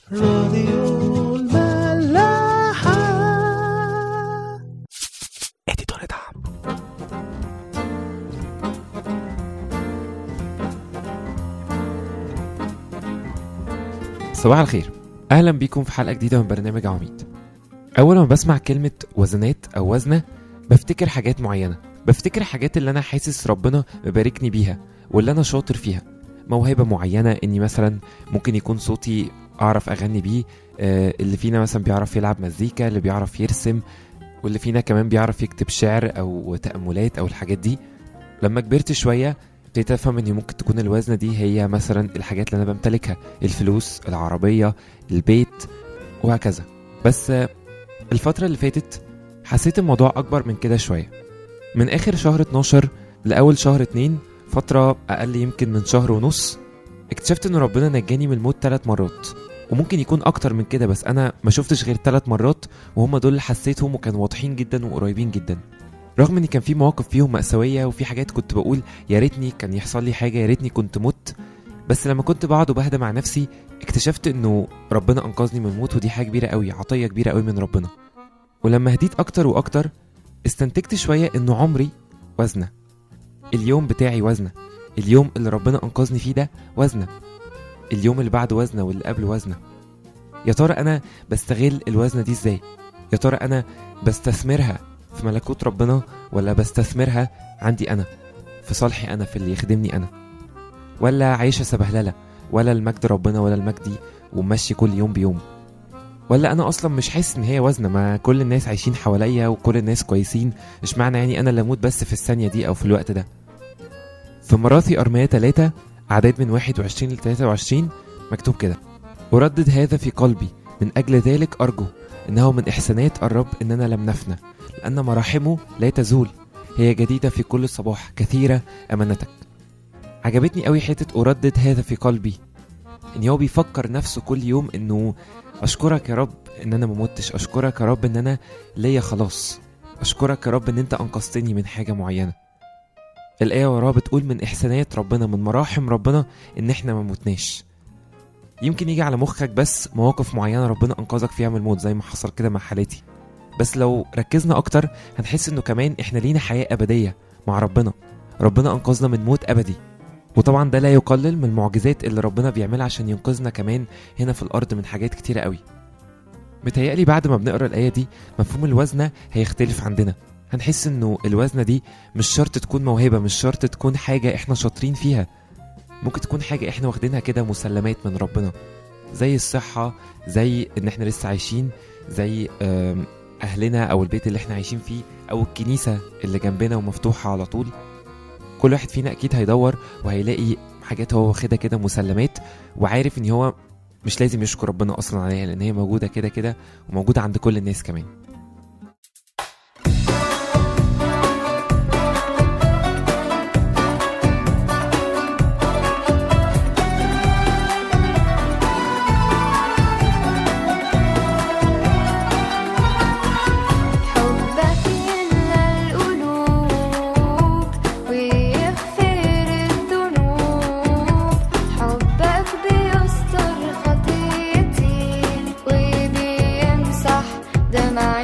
راديو الملاحة اديتور دعم صباح الخير اهلا بيكم في حلقه جديده من برنامج عميد اول ما بسمع كلمه وزنات او وزنه بفتكر حاجات معينه بفتكر حاجات اللي انا حاسس ربنا مباركني بيها واللي انا شاطر فيها موهبه معينه اني مثلا ممكن يكون صوتي اعرف اغني بيه آه، اللي فينا مثلا بيعرف يلعب مزيكا اللي بيعرف يرسم واللي فينا كمان بيعرف يكتب شعر او تاملات او الحاجات دي لما كبرت شويه ابتديت افهم ان ممكن تكون الوزنه دي هي مثلا الحاجات اللي انا بمتلكها الفلوس العربيه البيت وهكذا بس آه، الفتره اللي فاتت حسيت الموضوع اكبر من كده شويه من اخر شهر 12 لاول شهر 2 فتره اقل يمكن من شهر ونص اكتشفت ان ربنا نجاني من الموت ثلاث مرات وممكن يكون اكتر من كده بس انا ما شفتش غير ثلاث مرات وهم دول اللي حسيتهم وكانوا واضحين جدا وقريبين جدا رغم ان كان في مواقف فيهم مأساوية وفي حاجات كنت بقول يا ريتني كان يحصل لي حاجة يا ريتني كنت مت بس لما كنت بقعد وبهدى مع نفسي اكتشفت انه ربنا انقذني من الموت ودي حاجة كبيرة قوي عطية كبيرة قوي من ربنا ولما هديت اكتر واكتر استنتجت شوية انه عمري وزنة اليوم بتاعي وزنة اليوم اللي ربنا انقذني فيه ده وزنة اليوم اللي بعده وزنة واللي قبله وزنة يا ترى انا بستغل الوزنة دي ازاي يا ترى انا بستثمرها في ملكوت ربنا ولا بستثمرها عندي انا في صالحي انا في اللي يخدمني انا ولا عايشه سبهلله ولا المجد ربنا ولا المجدي وماشي كل يوم بيوم ولا انا اصلا مش حاسس ان هي وزنه ما كل الناس عايشين حواليا وكل الناس كويسين اشمعنى يعني انا اللي اموت بس في الثانيه دي او في الوقت ده في مراثي ارميه 3 اعداد من 21 ل 23 مكتوب كده اردد هذا في قلبي من اجل ذلك ارجو انه من احسانات الرب اننا لم نفنى لأن مراحمه لا تزول هي جديدة في كل صباح كثيرة أمانتك عجبتني قوي حتة أردد هذا في قلبي إن هو بيفكر نفسه كل يوم إنه أشكرك يا رب إن أنا ممتش أشكرك يا رب إن أنا ليا خلاص أشكرك يا رب إن أنت أنقذتني من حاجة معينة الآية وراها بتقول من إحسانات ربنا من مراحم ربنا إن إحنا ما موتناش يمكن يجي على مخك بس مواقف معينة ربنا أنقذك فيها من الموت زي ما حصل كده مع حالتي بس لو ركزنا اكتر هنحس انه كمان احنا لينا حياه ابديه مع ربنا ربنا انقذنا من موت ابدي وطبعا ده لا يقلل من المعجزات اللي ربنا بيعملها عشان ينقذنا كمان هنا في الارض من حاجات كتيره قوي متهيألي بعد ما بنقرا الايه دي مفهوم الوزنه هيختلف عندنا هنحس انه الوزنه دي مش شرط تكون موهبه مش شرط تكون حاجه احنا شاطرين فيها ممكن تكون حاجه احنا واخدينها كده مسلمات من ربنا زي الصحه زي ان احنا لسه عايشين زي آم، اهلنا او البيت اللي احنا عايشين فيه او الكنيسه اللي جنبنا ومفتوحه على طول كل واحد فينا اكيد هيدور وهيلاقي حاجات هو واخدها كده مسلمات وعارف ان هو مش لازم يشكر ربنا اصلا عليها لان هي موجوده كده كده وموجوده عند كل الناس كمان حبك يملى القلوب ويغفر الذنوب حبك بيستر خطيتي وبيمسح دمع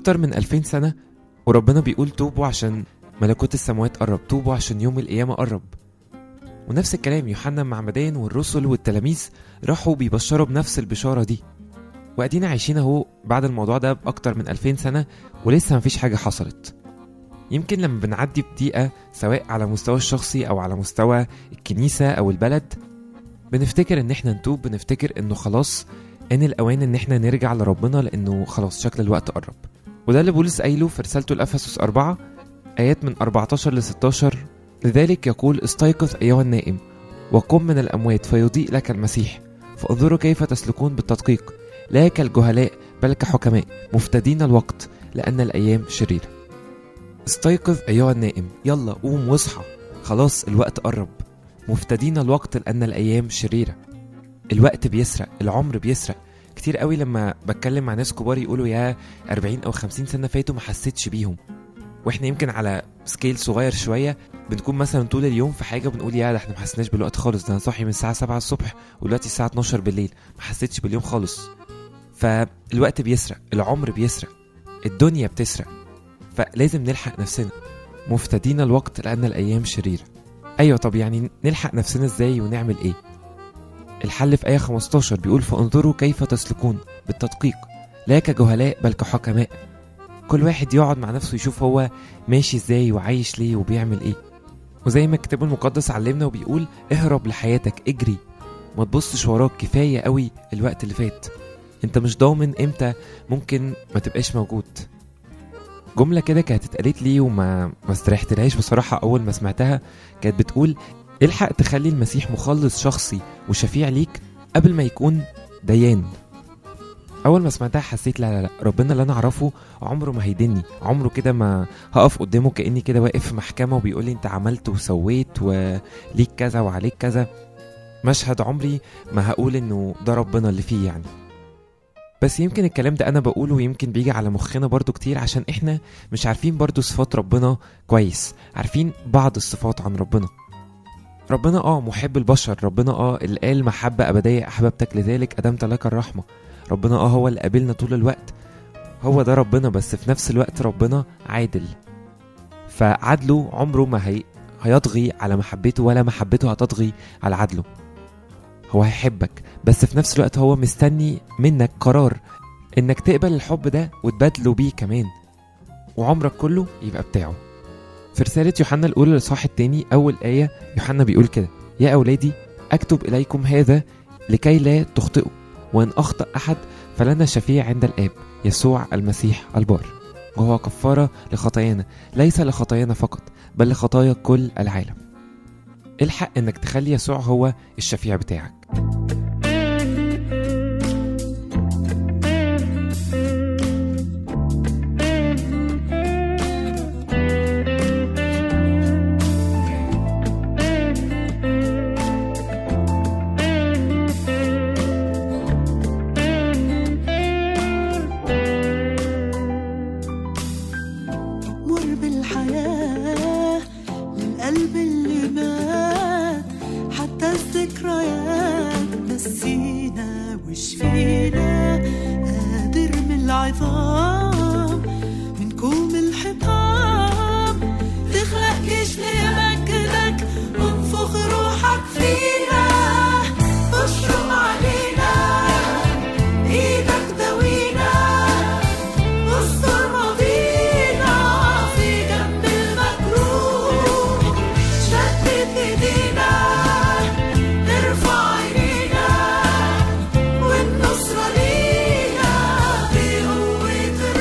أكتر من 2000 سنة وربنا بيقول توبوا عشان ملكوت السماوات قرب توبوا عشان يوم القيامة قرب ونفس الكلام يوحنا المعمدان والرسل والتلاميذ راحوا بيبشروا بنفس البشارة دي وأدينا عايشين أهو بعد الموضوع ده بأكتر من 2000 سنة ولسه مفيش حاجة حصلت يمكن لما بنعدي بدقيقة سواء على مستوى الشخصي أو على مستوى الكنيسة أو البلد بنفتكر إن إحنا نتوب بنفتكر إنه خلاص إن الأوان إن إحنا نرجع لربنا لأنه خلاص شكل الوقت قرب وده اللي بولس قايله في رسالته لأفسس أربعة آيات من 14 ل 16 لذلك يقول استيقظ أيها النائم وقم من الأموات فيضيء لك المسيح فانظروا كيف تسلكون بالتدقيق لا كالجهلاء بل كحكماء مفتدين الوقت لأن الأيام شريرة استيقظ أيها النائم يلا قوم واصحى خلاص الوقت قرب مفتدين الوقت لأن الأيام شريرة الوقت بيسرق العمر بيسرق كتير قوي لما بتكلم مع ناس كبار يقولوا يا 40 أو 50 سنة فاتوا ما حسيتش بيهم واحنا يمكن على سكيل صغير شويه بنكون مثلا طول اليوم في حاجه بنقول يا ده احنا ما حسيناش بالوقت خالص ده انا صاحي من الساعه 7 الصبح ودلوقتي الساعه 12 بالليل ما حسيتش باليوم خالص فالوقت بيسرق العمر بيسرق الدنيا بتسرق فلازم نلحق نفسنا مفتدين الوقت لان الايام شريره ايوه طب يعني نلحق نفسنا ازاي ونعمل ايه الحل في ايه 15 بيقول فانظروا كيف تسلكون بالتدقيق لا كجهلاء بل كحكماء كل واحد يقعد مع نفسه يشوف هو ماشي ازاي وعايش ليه وبيعمل ايه وزي ما الكتاب المقدس علمنا وبيقول اهرب لحياتك اجري ما تبصش وراك كفايه قوي الوقت اللي فات انت مش ضامن امتى ممكن ما تبقاش موجود جمله كده كانت اتقالت لي وما ما استريحتلهاش بصراحه اول ما سمعتها كانت بتقول الحق تخلي المسيح مخلص شخصي وشفيع ليك قبل ما يكون ديان اول ما سمعتها حسيت لا لا لا ربنا اللي انا اعرفه عمره ما هيدني عمره كده ما هقف قدامه كاني كده واقف في محكمه وبيقول لي انت عملت وسويت وليك كذا وعليك كذا مشهد عمري ما هقول انه ده ربنا اللي فيه يعني بس يمكن الكلام ده انا بقوله ويمكن بيجي على مخنا برضو كتير عشان احنا مش عارفين برضو صفات ربنا كويس عارفين بعض الصفات عن ربنا ربنا اه محب البشر ربنا اه اللي قال محبة أبدية أحببتك لذلك أدمت لك الرحمة ربنا اه هو اللي قابلنا طول الوقت هو ده ربنا بس في نفس الوقت ربنا عادل فعدله عمره ما هي هيطغي على محبته ولا محبته هتطغي على عدله هو هيحبك بس في نفس الوقت هو مستني منك قرار انك تقبل الحب ده وتبادله بيه كمان وعمرك كله يبقى بتاعه في رسالة يوحنا الأولى الإصحاح التاني أول آية يوحنا بيقول كده يا أولادي أكتب إليكم هذا لكي لا تخطئوا وإن أخطأ أحد فلنا شفيع عند الآب يسوع المسيح البار وهو كفارة لخطايانا ليس لخطايانا فقط بل لخطايا كل العالم الحق انك تخلي يسوع هو الشفيع بتاعك مر بالحياة للقلب اللي مات حتى الذكريات نسينا وشفينا قادر من العظام من كوم الحطام تخلق جيش لمجدك وانفخ روحك فينا اشرب علينا ايدك دوينا استر ماضينا في جنب المجروح شتت ايدينا نرفع عينينا والنصرة لينا بقوة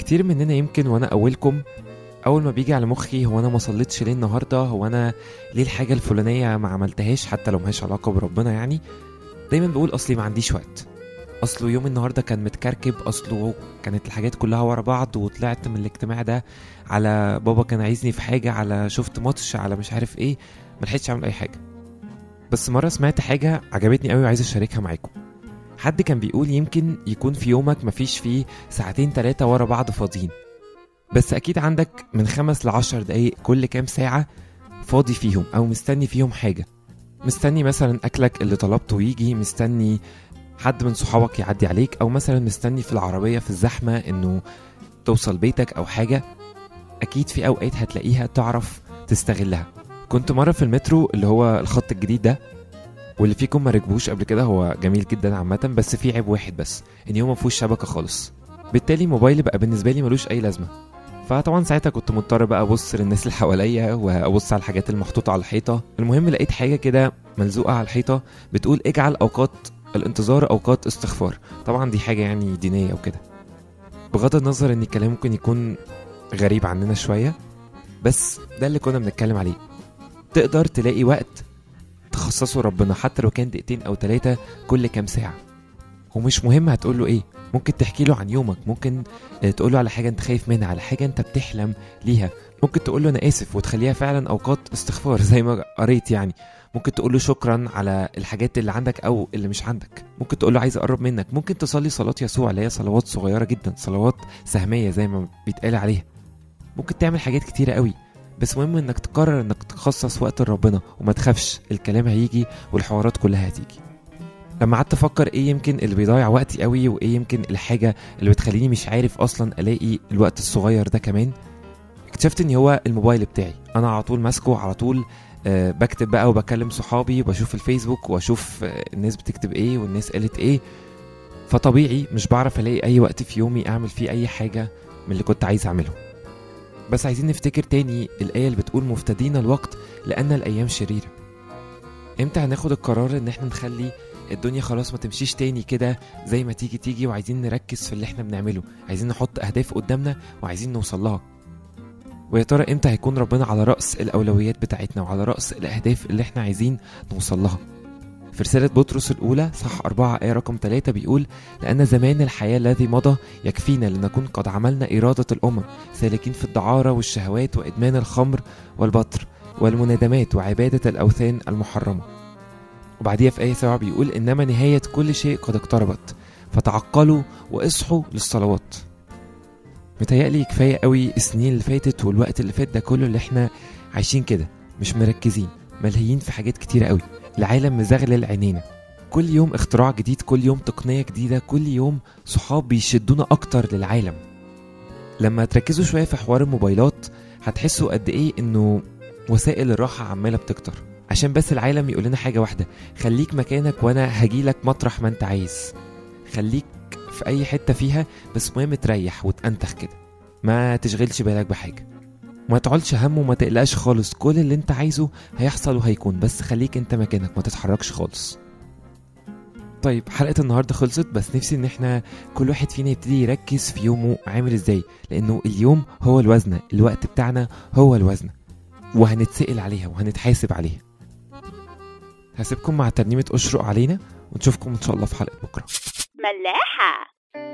كتير مننا يمكن وانا اولكم اول ما بيجي على مخي هو انا ما صليتش ليه النهارده هو انا ليه الحاجه الفلانيه ما عملتهاش حتى لو ملهاش علاقه بربنا يعني دايما بقول اصلي ما عنديش وقت اصله يوم النهارده كان متكركب اصله كانت الحاجات كلها ورا بعض وطلعت من الاجتماع ده على بابا كان عايزني في حاجه على شفت ماتش على مش عارف ايه ملحقتش اعمل اي حاجه بس مره سمعت حاجه عجبتني قوي وعايز اشاركها معاكم حد كان بيقول يمكن يكون في يومك مفيش فيه ساعتين تلاتة ورا بعض فاضيين بس أكيد عندك من خمس لعشر دقايق كل كام ساعة فاضي فيهم أو مستني فيهم حاجة مستني مثلا أكلك اللي طلبته يجي مستني حد من صحابك يعدي عليك أو مثلا مستني في العربية في الزحمة إنه توصل بيتك أو حاجة أكيد في أوقات هتلاقيها تعرف تستغلها كنت مرة في المترو اللي هو الخط الجديد ده واللي فيكم ما ركبوش قبل كده هو جميل جدا عامة بس في عيب واحد بس ان هو ما فيهوش شبكة خالص بالتالي موبايلي بقى بالنسبة لي ملوش أي لازمة فطبعا ساعتها كنت مضطر بقى ابص للناس اللي حواليا وابص على الحاجات المحطوطة على الحيطة المهم لقيت حاجة كده ملزوقة على الحيطة بتقول اجعل اوقات الانتظار اوقات استغفار طبعا دي حاجة يعني دينية وكده بغض النظر ان الكلام ممكن يكون غريب عننا شوية بس ده اللي كنا بنتكلم عليه تقدر تلاقي وقت تخصصه ربنا حتى لو كان دقيقتين او ثلاثة كل كام ساعة ومش مهم هتقول له ايه ممكن تحكي له عن يومك ممكن تقول له على حاجة انت خايف منها على حاجة انت بتحلم ليها ممكن تقول له انا اسف وتخليها فعلا اوقات استغفار زي ما قريت يعني ممكن تقول له شكرا على الحاجات اللي عندك او اللي مش عندك ممكن تقول له عايز اقرب منك ممكن تصلي صلاة يسوع اللي هي صلوات صغيرة جدا صلوات سهمية زي ما بيتقال عليها ممكن تعمل حاجات كتيرة قوي بس مهم انك تقرر انك تخصص وقت لربنا وما تخافش الكلام هيجي والحوارات كلها هتيجي لما قعدت افكر ايه يمكن اللي بيضيع وقتي قوي وايه يمكن الحاجه اللي بتخليني مش عارف اصلا الاقي الوقت الصغير ده كمان اكتشفت ان هو الموبايل بتاعي انا على طول ماسكه على طول أه بكتب بقى وبكلم صحابي وبشوف الفيسبوك واشوف أه الناس بتكتب ايه والناس قالت ايه فطبيعي مش بعرف الاقي اي وقت في يومي اعمل فيه اي حاجه من اللي كنت عايز اعمله بس عايزين نفتكر تاني الآية اللي بتقول مفتدين الوقت لأن الأيام شريرة امتى هناخد القرار ان احنا نخلي الدنيا خلاص ما تمشيش تاني كده زي ما تيجي تيجي وعايزين نركز في اللي احنا بنعمله عايزين نحط اهداف قدامنا وعايزين نوصل لها ويا ترى امتى هيكون ربنا على رأس الأولويات بتاعتنا وعلى رأس الأهداف اللي احنا عايزين نوصل لها في رسالة بطرس الأولى صح أربعة آية رقم ثلاثة بيقول لأن زمان الحياة الذي مضى يكفينا لنكون قد عملنا إرادة الأمم سالكين في الدعارة والشهوات وإدمان الخمر والبطر والمنادمات وعبادة الأوثان المحرمة وبعديها في آية سبعة بيقول إنما نهاية كل شيء قد اقتربت فتعقلوا واصحوا للصلوات متهيألي كفاية قوي السنين اللي فاتت والوقت اللي فات ده كله اللي احنا عايشين كده مش مركزين ملهيين في حاجات كتيرة قوي العالم مزغلل عينينا كل يوم اختراع جديد كل يوم تقنية جديدة كل يوم صحاب بيشدونا أكتر للعالم لما تركزوا شوية في حوار الموبايلات هتحسوا قد إيه إنه وسائل الراحة عمالة بتكتر عشان بس العالم يقول لنا حاجة واحدة خليك مكانك وأنا هجيلك مطرح ما أنت عايز خليك في أي حتة فيها بس مهم تريح وتأنتخ كده ما تشغلش بالك بحاجة ما تقعدش هم وما تقلقش خالص كل اللي انت عايزه هيحصل وهيكون بس خليك انت مكانك ما تتحركش خالص طيب حلقة النهاردة خلصت بس نفسي ان احنا كل واحد فينا يبتدي يركز في يومه عامل ازاي لانه اليوم هو الوزنة الوقت بتاعنا هو الوزنة وهنتسأل عليها وهنتحاسب عليها هسيبكم مع ترنيمة أشرق علينا ونشوفكم إن شاء الله في حلقة بكرة ملاحة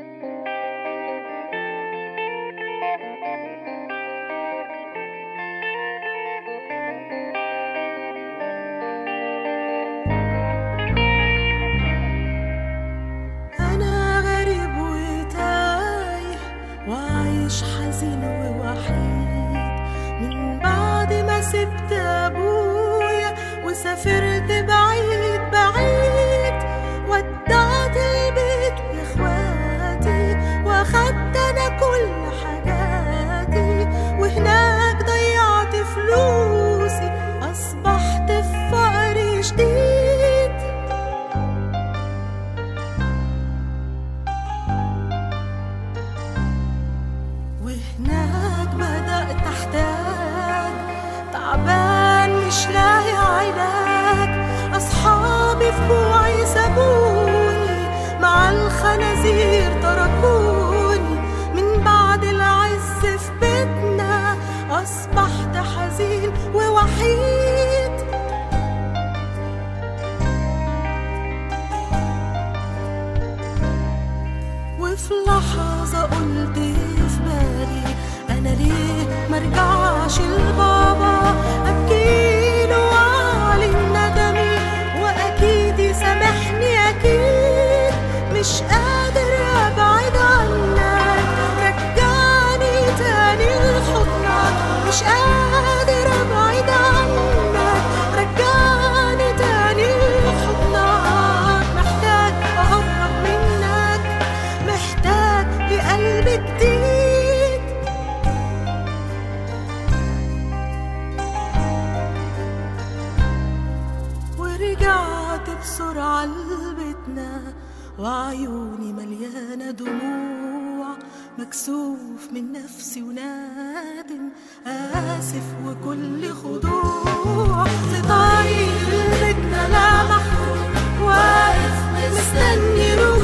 أنا غريب وتايه وعايش حزين ووحيد من بعد ما سبت أبويا وسافرت بعيد بعيد ودعت البيت وإخواتي وأخدت أنا كل حاجاتي وهناك ضيعت فلوسي أصبحت في فقر شديد وهناك بدأت أحتاج تعبان مش لاقي علاج أصحابي في بوعي سابوني مع الخنازير تركوني من بعد العالم لحظة قلت في بالي أنا ليه مرجعش لبابا أبكيله وأعلن ندمي وأكيد يسامحني أكيد مش قادر أبعد عنك رجعني تاني لحضنك مش قادر أبعد عنك رجعني تاني لحضنك محتاج أقرب منك محتاج لقلب جديد ورجعت بسرعة لبيتنا وعيوني مليانة دموع مكسوف من نفسي ونادم آسف وكل خضوع في طريق بيتنا لمحته واقف مستني روح